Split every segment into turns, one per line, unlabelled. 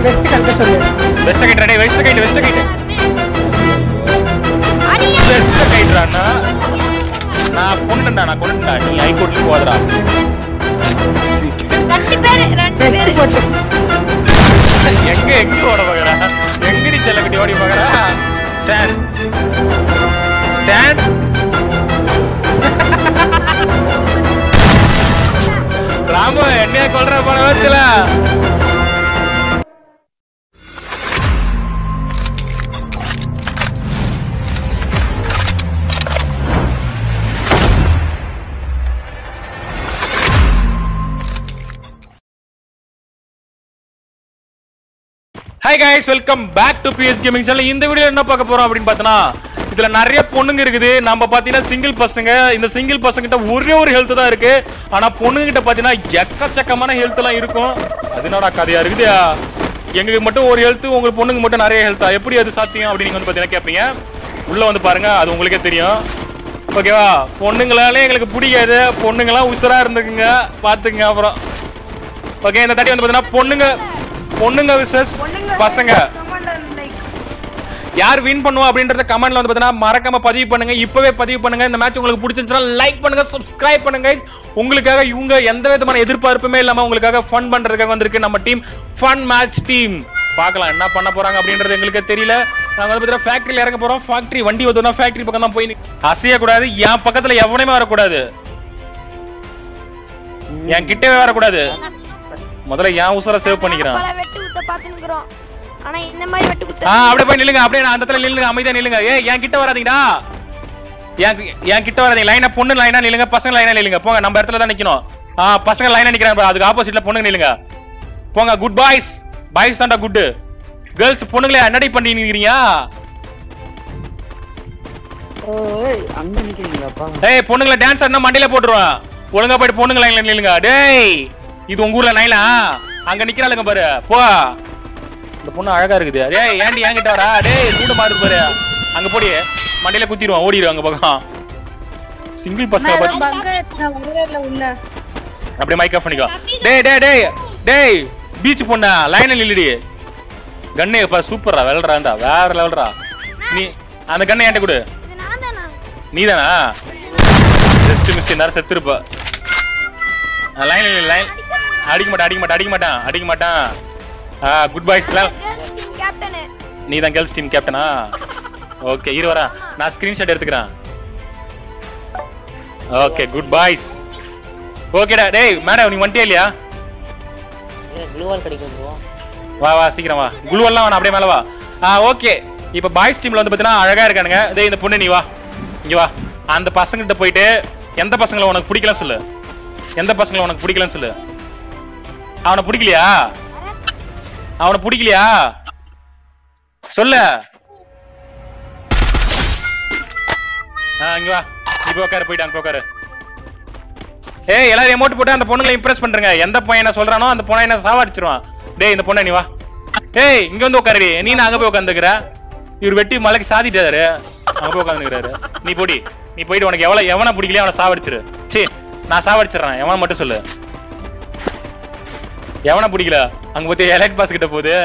West கட்ட சொல்லு
west கைட் ரெடி வெஸ்ட் கைட் வெஸ்ட் கைட்
அடியா
வெஸ்ட் கைட்றானா நான் கொண்டுடா நான் கொண்டுடா நீ ஹைகோர்ட்ல போதடா
ரெண்டு பேர் ரெண்டு
வெஸ்ட்
பேர்
போட்டு
எங்க எங்க ஓட பாக்குறா எங்கடி செல்லக்குட்டி ஓடி பாக்குறா ஸ்டாண்ட் ஸ்டாண்ட் ராமு என்னைய கொல்ற போன வச்சுல hi guys welcome back to BS gaming channel இந்த வீடியோ என்ன பார்க்க போறோம் அப்படின்னு பார்த்தோன்னா இதுல நிறைய பொண்ணுங்க இருக்குது நம்ம பாத்தீங்கன்னா சிங்கிள் பசங்க இந்த சிங்கிள் பசங்க கிட்ட ஒரே ஒரு ஹெல்த் தான் இருக்கு ஆனா பொண்ணுங்க கிட்ட பாத்தீங்கன்னா எக்கச்சக்கமான ஹெல்த் எல்லாம் இருக்கும் அது என்னடா கதையா இருக்குது எங்களுக்கு மட்டும் ஒரு ஹெல்த் உங்களுக்கு பொண்ணுங்க மட்டும் நிறைய ஹெல்த்தா எப்படி அது சாத்தியம் அப்படின்னு நீங்க வந்து பாத்தீங்கன்னா கேட்பீங்க உள்ள வந்து பாருங்க அது உங்களுக்கே தெரியும் ஓகேவா பொண்ணுங்களாலே எங்களுக்கு பிடிக்காது பொண்ணுங்களாம் உசுரா இருந்துக்குங்க பாத்துக்குங்க அப்புறம் ஓகே இந்த தாட்டி வந்து பாத்தீங்கன்னா பொண்ணுங்க பொண்ணுங்க விசஸ் பசங்க யார் வின் பண்ணுவா அப்படின்றத கமெண்ட்ல வந்து பாத்தீங்கன்னா மறக்காம பதிவு பண்ணுங்க இப்பவே பதிவு பண்ணுங்க இந்த மேட்ச் உங்களுக்கு பிடிச்சிருந்துச்சுன்னா லைக் பண்ணுங்க சப்ஸ்கிரைப் பண்ணுங்க guys. உங்களுக்காக இவங்க எந்த விதமான எதிர்பார்ப்புமே இல்லாம உங்களுக்காக ஃபன் பண்றதுக்காக வந்திருக்கு நம்ம டீம் ஃபன் மேட்ச் டீம் பார்க்கலாம் என்ன பண்ண போறாங்க அப்படின்றது எங்களுக்கு தெரியல நாங்க வந்து பாத்தீங்கன்னா ஃபேக்டரியில இறங்க போறோம் ஃபேக்டரி வண்டி வந்து ஃபேக்டரி பக்கம் தான் போய் நிக்க- அசையக்கூடாது என் பக்கத்துல எவனையுமே வரக்கூடாது என் கிட்டவே வரக்கூடாது முதல்ல என் உசுர சேவ் பண்ணிக்கிறேன்
பல வெட்டு குத்த பாத்துக்கிறோம் ஆனா இந்த மாதிரி வெட்டு
ஆ
குத்த
அப்படியே போய் நில்லுங்க அப்படியே நான் அந்த இடத்துல நில்லுங்க அமைதியா நில்லுங்க ஏய் என் கிட்ட வராதீங்கடா என் கி- என் கிட்ட வராதீங்க லைனா பொண்ணு லைனா நில்லுங்க பசங்க லைனா நில்லுங்க போங்க நம்ம இடத்துல தான் நிக்கணும் ஆ பசங்க லைனா நிக்கிறாங்க அதுக்கு ஆப்போசிட்ல பொண்ணுங்க நில்லுங்க போங்க குட் பாய்ஸ் பாய்ஸ் தான்டா குட் கேர்ள்ஸ் பொண்ணுங்களே என்னடி பண்ணி நிக்கிறீங்க
ஏய் அங்க நிக்கிறீங்களாப்பா
ஏய் பொண்ணுங்கள டான்ஸ் ஆடினா மண்டையில போட்டுருவேன் ஒழுங்கா போயிட்டு பொண்ணுங்க லைன்ல நில்லுங்க டேய் இது உங்க ஊர்ல நைலா அங்க நிக்கிறாளுங்க பாரு போ இந்த பொண்ணு அழகா இருக்குது டேய் ஏன்டி என்கிட்ட வரா டேய் சூடு மாறு பாரு அங்க போடி மண்டையில குத்திடுவான் ஓடிடுவாங்க அங்க பக்கம் சிங்கிள் பசங்க பாத்து
பங்க உள்ள
அப்படியே மைக் ஆஃப் பண்ணிக்கோ டேய் டேய் டேய் டேய் பீச் பொண்ணா லைன்ல நில்லுடி கண்ணு இப்ப சூப்பரா வெல்றாண்டா வேற லெவல்ரா நீ அந்த கண்ணை என்கிட்ட கொடு
இது நான் தானா
நீதானா ஜஸ்ட் மிஸ் நேரம் செத்துருப்ப லைன் லைன் அடிக்க மாட்டான் அடிக்க மாட்டான் அடிக்க மாட்டான் அடிக்க மாட்டான் ஆ குட் பாய்ஸ்
கேப்டன்
நீ தான் கேர்ள்ஸ் டீம் கேப்டனா ஓகே இரு வரேன் நான் ஸ்கிரீன்ஷாட் எடுத்துக்கிறேன் ஓகே குட் பாய்ஸ் ஓகேடா டேய் மேடம் நீ வந்துட்டே இல்லையா
க்ளூவால் கிடைக்கும் ப்ரோ
வா வா சீக்கிரம் வா குழுவெல்லாம் வேணாம் அப்படியே மேல வா ஆ ஓகே இப்போ பாய்ஸ் டீம்ல வந்து பார்த்தீங்கன்னா அழகா இருக்கானுங்க டேய் இந்த பொண்ணு நீ வா இங்க வா அந்த பசங்கள்ட்ட போயிட்டு எந்த பசங்களை உனக்கு பிடிக்கல சொல்லு எந்த பசங்களை உனக்கு பிடிக்கலன்னு சொல்லு அவனை பிடிக்கலையா அவனை பிடிக்கலையா சொல்லு ஆ இங்க வா இப்போ உட்காரு போயிட்டு அங்க உட்காரு ஏய் எல்லாரும் எமோட் போட்டு அந்த பொண்ணுங்களை இம்ப்ரெஸ் பண்றங்க எந்த பையனை சொல்றானோ அந்த பொண்ணை சாவடிச்சிருவான் டேய் இந்த பொண்ணை நீ வா ஏய் இங்க வந்து உட்காருடி நீ நான் அங்க போய் உட்காந்துக்கிற இவர் வெட்டி மலைக்கு சாதிட்டாரு அங்க போய் உட்காந்துக்கிறாரு நீ போடி நீ போயிட்டு உனக்கு எவ்வளவு எவனை பிடிக்கலையோ அவனை சாவடிச்சிரு சீ நான் சாவடிச்சிடுறேன் எவனை மட்டும் சொல்லு எவனை பிடிக்கல அங்க பத்தி எலைட் பாஸ் கிட்ட போகுது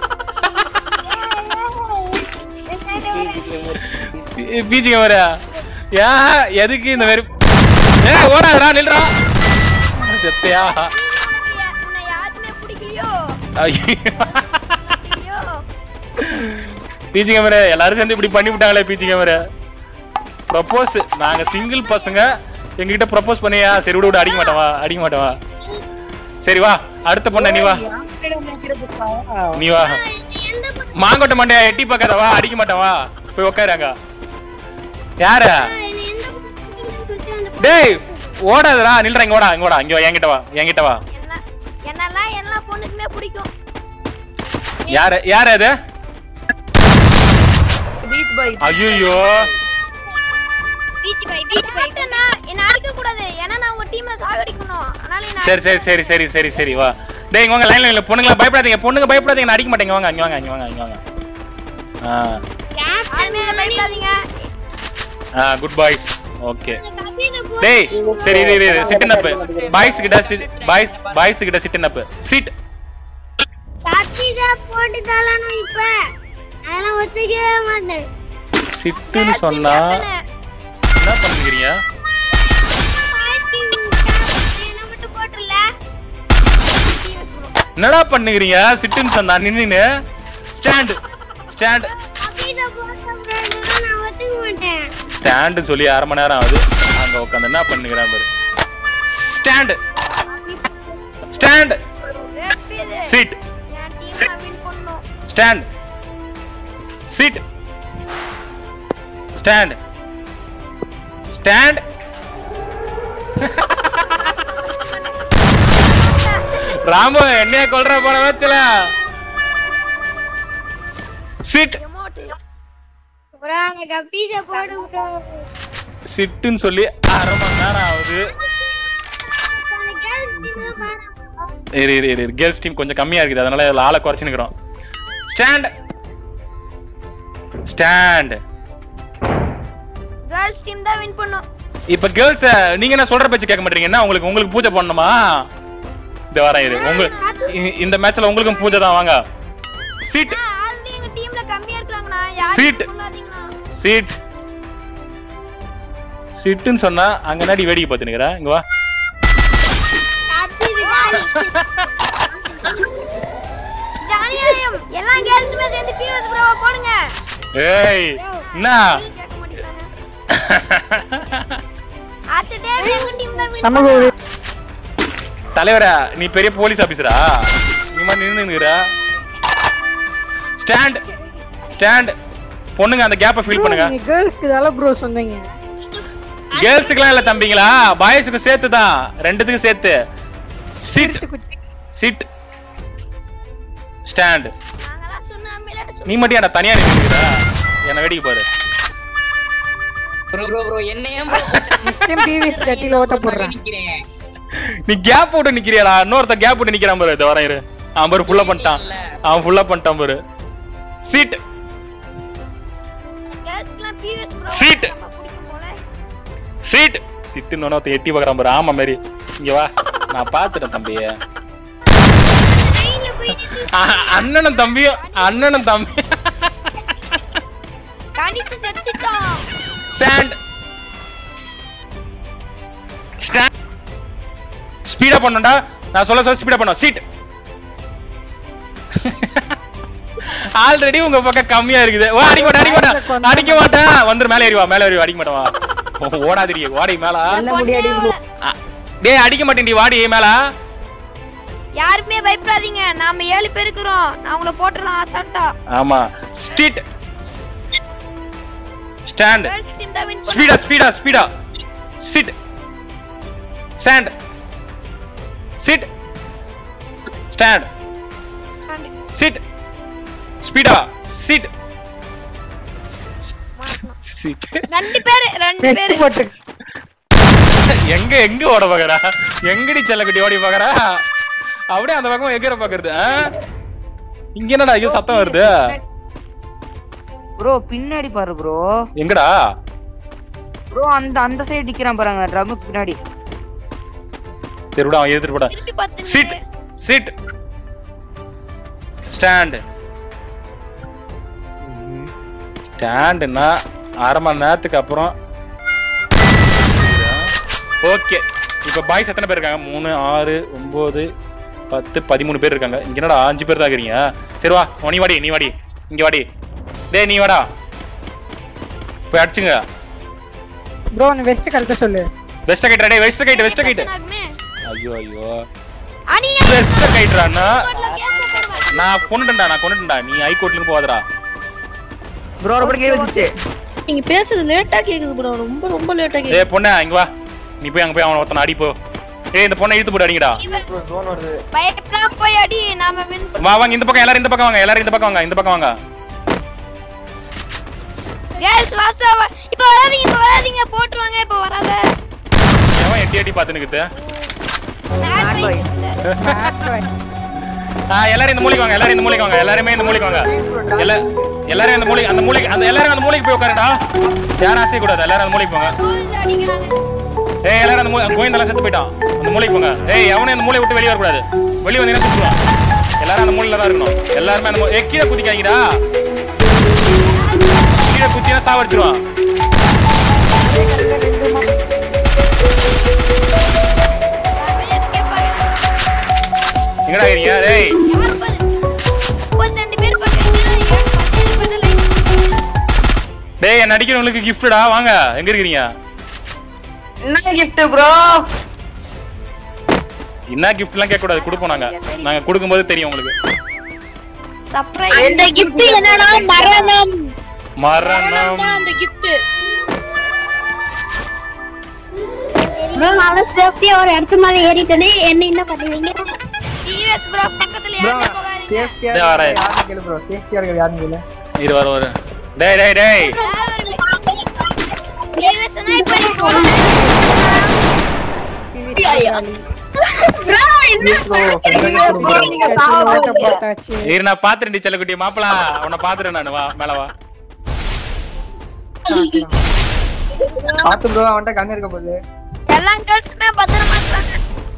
பீச்சு கேமரா ஏன் எதுக்கு இந்த மாதிரி ஏ ஓடாதடா நில்றா செத்தையா
உன்னை யாருமே பிடிக்கலையோ
ஐயோ.
ஐயோ
பீச்சி கேமரா எல்லாரும் சேர்ந்து இப்படி பண்ணி விட்டாங்களே பீச்சி கேமரா ப்ரப்போஸ் நாங்க சிங்கிள் பசங்க எங்ககிட்ட ப்ரப்போஸ் பண்ணியா சரி விடு விடு அடிக்க மாட்டவா அடிக்க மாட்டவா சரி வா அடுத்த பொண்ண நீ வா நீ வா மாங்கொட்டை மண்டையா எட்டி பார்க்காத வா அடிக்க மாட்டேன் வா போய் உட்காருங்க யாரு டேய் ஓடாதடா நில்றா இங்க ஓடா இங்க ஓடா இங்க வா என்கிட்ட வா என்கிட்ட வா
என்ன என்னெல்லாம் எல்லா பொண்ணுக்குமே பிடிக்கும்
யாரு யாரு அது
பீச் பாய்
ஐயோ
பீச் பை பீச் பை என்ன அடிக்க கூடாது ஏன்னா நான் உங்க டீமை சாகடிக்கணும் அதனால என்ன
சரி சரி சரி சரி சரி சரி வா டேய் இங்க வாங்க லைன்ல இல்ல பொண்ணுங்களா பயப்படாதீங்க பொண்ணுங்க பயப்படாதீங்க நான் அடிக்க மாட்டேங்க வாங்க இங்க வாங்க இங்க வாங்க இங்க வாங்க ஆ
யாருமே பயப்படாதீங்க
ஆ குட் பாய்ஸ் ஓகே டேய் சரி இரு இரு சிட் அப் பாய்ஸ் கிட்ட பாய்ஸ் பாய்ஸ் கிட்ட சிட் அப் சிட்
போட்டு தரணும் இப்ப அதெல்லாம் ஒத்துக்கவே மாட்டேன்
சிட்டுன்னு சொன்னா என்ன பண்ணுகிறீங்க
என்ன மட்டும் போட்டுல
என்னடா பண்ணுகிறீங்க சிட்டுன்னு சொன்னா நின்னு ஸ்டாண்ட் ஸ்டாண்ட்
அப்படியே போட்டா நான் ஒத்துக்க மாட்டேன்
ஸ்டாண்டு சொல்லி அரை மணி நேரம் ஆகுது அங்க உட்காந்து என்ன பண்ணுகிறான் பாரு ஸ்டாண்ட் ஸ்டாண்ட் சீட்
என் டீம் வின் பண்ணும்
stand seat stand stand Ramu என்னைய கொல்ற போல வச்சல சிட்
எமோட் ப்ரோ எனக்கு பீஸா போடு ப்ரோ
சிட்டுன்னு சொல்லி அரை மணி நேரம் ஆகுது
அந்த கேர்ள்ஸ் டீம் தான் பாரு
இரு இரு இரு கேர்ள்ஸ் டீம் கொஞ்சம் கம்மியா இருக்குது அதனால இதுல ஆளை குறைச்சு நிக்கிறோம் ஸ்டாண்ட் ஸ்டாண்ட்
கேர்ள்ஸ் டீம் தான் வின் பண்ணும்
இப்ப கேர்ள்ஸ் நீங்க என்ன சொல்ற பேச்சு கேட்க மாட்டீங்க என்ன உங்களுக்கு உங்களுக்கு பூஜை பண்ணணுமா இந்த வரேன் இரு உங்களுக்கு இ- இந்த மேட்ச்ல உங்களுக்கும் பூஜை தான் வாங்க சீட்
ஆல்ரெடி எங்க டீம்ல கம்மியா இருக்காங்கண்ணா
Seat.
யாரும் சொல்லாதீங்கண்ணா
சீட் சீட்டுன்னு சொன்னா அங்க நாடி வேடிக்கை பார்த்து நிக்கிறேன் இங்க வா
கத்திது காலி ஜானியாயம் எல்லா கேர்ள்ஸுமே சேர்ந்து பியூஸ் ப்ரோ போடுங்க
ஏய் என்ன
கேட்க மாட்டேங்கிறாங்க அடுத்த டே எங்க டீம் தான் win
சமூக உரி-
தலைவரா நீ பெரிய போலீஸ் ஆபீசரா நீ மாதிரி நின்னுங்கிற ஸ்டாண்ட் ஸ்டாண்ட் பொண்ணுங்க அந்த கேப்பை ஃபீல் பண்ணுங்க
நீங்க கேர்ள்ஸ்க்கு இதால ப்ரோ சொன்னீங்க
கேர்ள்ஸுக்குலாம் இல்ல தம்பிங்களா பாய்ஸுக்கு சேர்த்து தான் ரெண்டுத்துக்கும் சேர்த்து சிட் சிட் ஸ்டாண்ட்
நாங்கலாம் சொன்ன அம்மையில
நீ மட்டும் ஏன்டா தனியா நின்னுக்கிறா என்ன வேடிக்கை பாரு
ப்ரோ ப்ரோ ப்ரோ என்ன ஏன்
நெக்ஸ்ட் டைம் டிவிஎஸ் கட்டில ஓட்ட போடுறேன்
நிக்கிறேன்
நீ கேப் போட்டு நிக்கிறியாடா இன்னொருத்த கேப் போட்டு நிக்கிறான் பாரு இந்த வரேன் இரு அவன் பாரு ஃபுல்லா பண்ணிட்டான் அவன் ஃபுல்லா பண்ணிட்டான் பாரு சீட்
கேர்ள்ஸ்க்குலாம் பியூஸ் ப்ரோ
Seat.
பிடிக்கும் போல
சீட் சிட்டுன்னு ஒருத்தன் எட்டி பார்க்கறான் பாரு ஆமா மாரி இங்க வா நான் பாத்துட்டேன் தம்பி
ட்ரெயின்ல போய் நின்னு
அ- அண்ணனும் தம்பியும் அண்ணனும் தம்பி
கணிச்சு செத்துட்டோம்
ஸ்டாண்ட் ஸ்டாண்ட் ஸ்பீடா பண்ணணும்டா நான் சொல்ல சொல்ல ஸ்பீடா பண்ணும் சீட் ஆல்ரெடி உங்க பக்கம் கம்மியா இருக்குது வா அடிக்க மாட்டேன் அடிக்க மாட்டேன் அடிக்க மாட்டேன் வந்துரு மேல ஏறி வா மேல ஏறி வா, அடிக்க மாட்டேன் வா ஓடாதிரி வாடி மேல
எல்லாம் முடியாடி ப்ரோ
அ, டேய் அடிக்க மாட்டேன்டி வாடி மேல
யாருமே பயப்படாதீங்க நாம ஏழு பேர் இருக்கிறோம் நான் உங்களை போட்டுறலாம் அசால்ட்டா
ஆமா ஸ்ட்ரீட் ஸ்டாண்ட்
கேர்ள்ஸ் டீம் தான் வின்
ஸ்பீடா ஸ்பீடா ஸ்பீடா sit stand sit stand sit ஸ்பீடா சிட் சிட்
ரெண்டு பேர் ரெண்டு
நெக்ஸ்ட்
பேர்
போட்டு
எங்க எங்க ஓட பாக்குறா எங்கடி செல்லக்குட்டி ஓடி பாக்குறா அப்படியே அந்த பக்கம் எகிற பாக்குறது ஆ? இங்க என்னடா ஐயோ சத்தம் வருது
ப்ரோ பின்னாடி பாரு ப்ரோ
எங்கடா
ப்ரோ அந்த அந்த சைடு நிக்கிறான் பாருங்க ட்ரம்முக்கு பின்னாடி
சரி விட அவன் எடுத்துட்டு போடா
திருப்பி பார்த்து
சிட் சிட் ஸ்டாண்ட் ஸ்டாண்டுன்னா அரை மணி நேரத்துக்கு அப்புறம் ஓகே இப்போ பாய்ஸ் எத்தனை பேர் இருக்காங்க மூணு ஆறு ஒன்பது பத்து பதிமூணு பேர் இருக்காங்க இங்க என்னடா அஞ்சு பேர் தான் இருக்கிறீங்க சரி வா உன் நீ வாடி நீ வாடி இங்க வாடி டேய் நீ வாடா போய் அடிச்சுங்க
ப்ரோ நீ வெஸ்ட் கரெக்டா சொல்லு
வெஸ்ட் கைட் டேய் வெஸ்ட் கைட் வெஸ்ட் கைட்
ஆகுமே
ஐயோ ஐயோ
அனி
வெஸ்ட் கைட்றான்னா
கோட்ல கேஸ் போடுவேன்
நான் கொண்டுட்டேன்டா நான் கொண்டுட்டேன்டா நீ ஹைகோர்ட்லுக்கு போகாதடா
ப்ரோ ரொம்ப கீழே வச்சுட்டு
நீங்க பேசுறது லேட்டா கேக்குது ப்ரோ ரொம்ப ரொம்ப லேட்டா கேக்குது
ஏய் பொண்ணே இங்க வா நீ போய் அங்க போய் அவன ஒருத்தன அடி போ ஏய் இந்த பொண்ணை இழுத்து போட்டு அடிங்கடா
பயப்படாம போய் அடி நாம வின்
வா வாங்க இந்த பக்கம் எல்லாரும் இந்த பக்கம் வாங்க எல்லாரும் இந்த பக்கம் வாங்க இந்த பக்கம் வாங்க
கேஸ் வாசா இப்ப வராதீங்க இப்ப வராதீங்க போட்டுருவாங்க இப்ப வராத
எவன் எட்டி எட்டி பார்த்து நிக்குது
நான் try பண்ணல.
ஆ எல்லாரும் இந்த மூலைக்கு வாங்க எல்லாரும் இந்த மூலைக்கு வாங்க எல்லாருமே இந்த மூலைக்கு வாங்க எல்லா எல்லாரும் இந்த மூலைக்கு அந்த மூலைக்கு அந்த எல்லாரும் அந்த மூலைக்கு போய் உட்காருடா யாரும் அசைய கூடாது எல்லாரும் அந்த மூலைக்கு போங்க
கோவில்ல அடிக்கிறாங்க
ஏய் எல்லாரும் அந்த மூலை கோவிந்தெல்லாம் செத்து போயிட்டான் அந்த மூலைக்கு போங்க ஏய் எவனும் இந்த மூலையை விட்டு வெளியே வரக்கூடாது வெளியே வந்தீங்கன்னா சுத்துவான் எல்லாரும் அந்த மூலையில தான் இருக்கணும் எல்லாருமே அந்த மூ- ஏய் கீழே குதிக்காங்கடா கீழே குத்தினா சாவடிச்சிருவான் எங்கடா இருக்கீங்க டேய்
முப்பத்தி பேர் பாக்குறீங்க பதினேழு பேர் like.
டேய் என்ன அடிக்கிறவங்களுக்கு கிஃப்டடா வாங்க எங்க இருக்கீங்க
என்ன gift ப்ரோ
என்ன கிஃப்ட்லாம் கேட்க கூடாது கொடுப்போம் நாங்க நாங்க கொடுக்கும்போது தெரியும் உங்களுக்கு
Surprise.
அந்த gift என்னன்னா மரணம்
மரணம்
அந்த gift ப்ரோ நான் சேஃப்டியா ஒரு இடத்து மேல ஏறிட்டேனே என்ன என்ன பண்ணுவீங்க
TVS bro பக்கத்துல
ப்ரோ
யாரும் போகாதீங்க.
சேஃப்டியா
இதோ வரேன்.
யாரும் கேளு ப்ரோ சேஃப்டியா இருக்கிறது யாரும் கேளு
இரு வர வர டேய் டேய் டேய்
TVS னா இப்ப நீ போகலாம்.
ப்ரோ என்ன
ப்ரோ
bro, நீங்க சாவ
ஓட்ட
போறீங்க.
போட்டாச்சு
இரு நான் பாத்துறேன் செல்லக்குட்டி மாப்பிள உன்னை பாத்துறேன் நானு வா மேல வா
பாத்து ப்ரோ அவன்கிட்ட கண்ணு இருக்க போகுது
எல்லா கேர்ள்ஸுமே பத்திரமா இருக்காங்க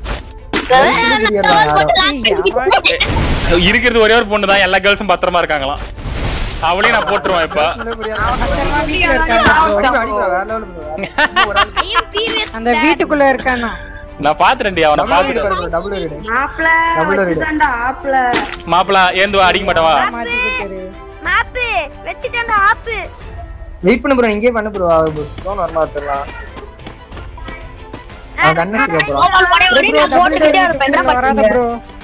இருக்கிறது ஒரே ஒரு பொண்ணு தான் எல்லா கேர்ள்ஸும் பத்திரமா இருக்காங்களாம் அவளையும் நான் போட்டுருவேன் இப்ப
வீட்டுல இருக்கானா bro?
வேற லெவல் ப்ரோ ஒரு ஆள்
ஐயம் TVS
அந்த வீட்டுக்குள்ள இருக்கானா
நான் பாத்துறேன்டி அவனை பாத்துட்டு
டபுள் ரீடு டபுள் ரீடு
மாப்பிள ஏந்து வா அடிக்க மாட்டவா
மாட்டிக்கிட்டு
மேப்பு வச்சுட்டேன் ஆப்பு
வெயிட் பண்ணு ப்ரோ இங்கே பண்ணு ப்ரோ ஃபோன் வரமா வரலாம் அவன் கண்ணு வச்சிருக்க ப்ரோ
ப்ரோ டபுள் டோர் வீட்டுக்குள்ள வராத ப்ரோ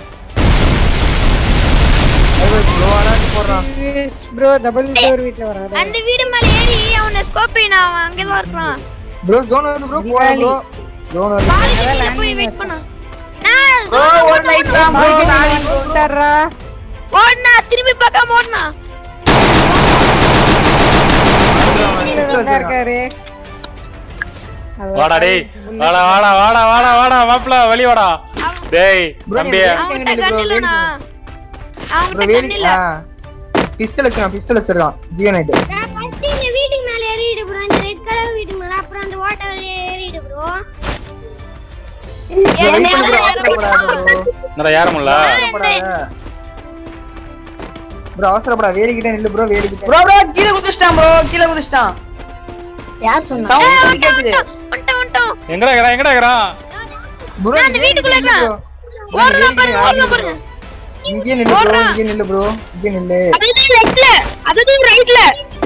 ப்ரோ ஆனா போடுறான்
ப்ரோ டபுள் டோர் வீட்ல வராத
அந்த வீடு மேல ஏறி அவனை ஸ்கோப்பின் அவன் அங்கதான் இருக்கான்
ப்ரோ ஜோன் வந்து ப்ரோ போடா ப்ரோ ஜோன் வந்து
காலேஜ்ல போய் வெயிட் பண்ணு நான்
வந்துடுறா
ஓடுனா திரும்பி பார்க்காம ஓடுனா
தான் இருக்காரு
வாடா டேய் வாடா வாடா வாடா வாடா வாடா மாப்பிள வெளிய வாடா டேய்
Bro,
தம்பி
நீ-
அவன்கிட்ட
bro,
கண்ணு இல்லைண்ணா
ப்ரோ
அவன்கிட்ட
வேலி
கண்ணு இல்ல
ஆ பிஸ்டல் வச்சிருக்கான் பிஸ்டல் வச்சிருக்கான் ஜியோ நைட்
ஃபர்ஸ்ட் இந்த வீட்டுக்கு மேல ஏறிடு ப்ரோ இந்த ரெட் கலர் வீட்டுக்கு மேல அப்புறம் அந்த வாட்டர் வழியா ஏறிடு ப்ரோ
வெயிட் பண்ணு ப்ரோ அவசரப்படாத ப்ரோ
என்னடா யாரும் இல்ல
அவசரப்படாத ப்ரோ அவசரப்படாத வேலிக்கிட்ட நில்லு ப்ரோ வேலிக்கிட்ட
ப்ரோ ப்ரோ கீழே குதிச்சிட்டான் ப்ரோ கீழே குதிச்சிட்டான்
யார் சொன்னா
சவுண்ட் கேக்குது
வந்துட்டோம் வந்துட்டோம்
எங்கடா இருக்கறா எங்கடா இருக்கறா
ப்ரோ
அந்த வீட்டுக்குள்ள
நில்லு
இருக்கான்.
bro. bro,
ஓடுறான் பாருங்க,
வேலிக்கிட்ட
ஓடுறான்
bro.
பாருங்க.
இங்கே நில்லு ப்ரோ இங்கே நில்லு ப்ரோ இங்கே நில்லு
அதுதான் லெஃப்ட்ல அதுதான் ரைட்ல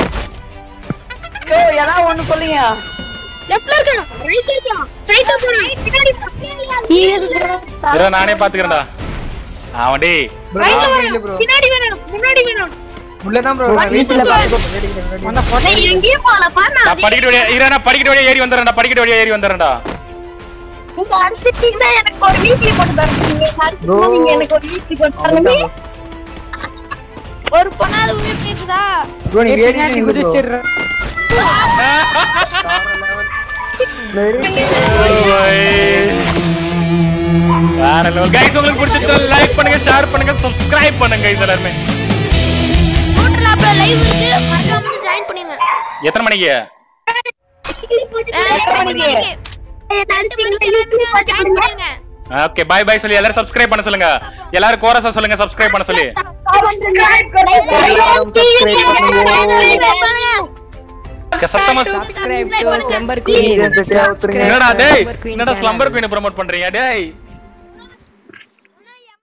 யோ ஏதாவது ஒண்ணு சொல்லுங்க
லெஃப்ட்ல இருக்கணும் ரைட்ல இருக்கணும் ரைட்ல போறோம் பின்னாடி
இரு நானே பாத்துக்கறேன்டா அவன் டேய்
ப்ரோ இங்கே நில்லு ப்ரோ
பின்னாடி வேணும் முன்னாடி வேணும்
உள்ள தான் ப்ரோ வீட்டுல வேலிக்கிட்ட முன்னாடி
நான் எங்கேயும் போல பாரு
நான் படிக்கட்டு வழியா இரு நான் படிக்கட்டு வழியா ஏறி வந்துறேன்டா படிக்கட்டு வழியா ஏறி வந்துறேன்டா
நீங்க அடிச்சிட்டீங்கன்னா எனக்கு ஒரு வீட்லி போட்டு தரணும் நீங்க அடிச்சிட்டீங்கன்னா நீங்க எனக்கு ஒரு வீட்லி போட்டு தரணும்
ஒரு பொண்ணாவது உயிர் கேக்குதா
ப்ரோ நீ வேலிக்கிட்ட
பின்னாடி
நில்லு ப்ரோ
குதிச்சிடுறா
வேற லெவல் கைஸ் உங்களுக்கு பிடிச்சிருந்தா லைக் பண்ணுங்க ஷேர் பண்ணுங்க சப்ஸ்கிரைப் பண்ணுங்க guys எல்லாருமே
நூற்று லேப்ல லைவ் இருக்கு மறக்காம வந்து ஜாயின் பண்ணுங்க
எத்தனை மணிக்கு ஓகே பை பை சொல்லி எல்லாரும் சப்ஸ்கிரைப் பண்ண சொல்லுங்க எல்லாரும் கோரஸா சொல்லுங்க சப்ஸ்கிரைப் பண்ண சொல்லி சத்தமா
சப்ஸ்கிரைப் டு ஸ்லம்பர்
என்னடா டேய் என்னடா ஸ்லம்பர் குயின் ப்ரோமோட் பண்றீங்க டேய்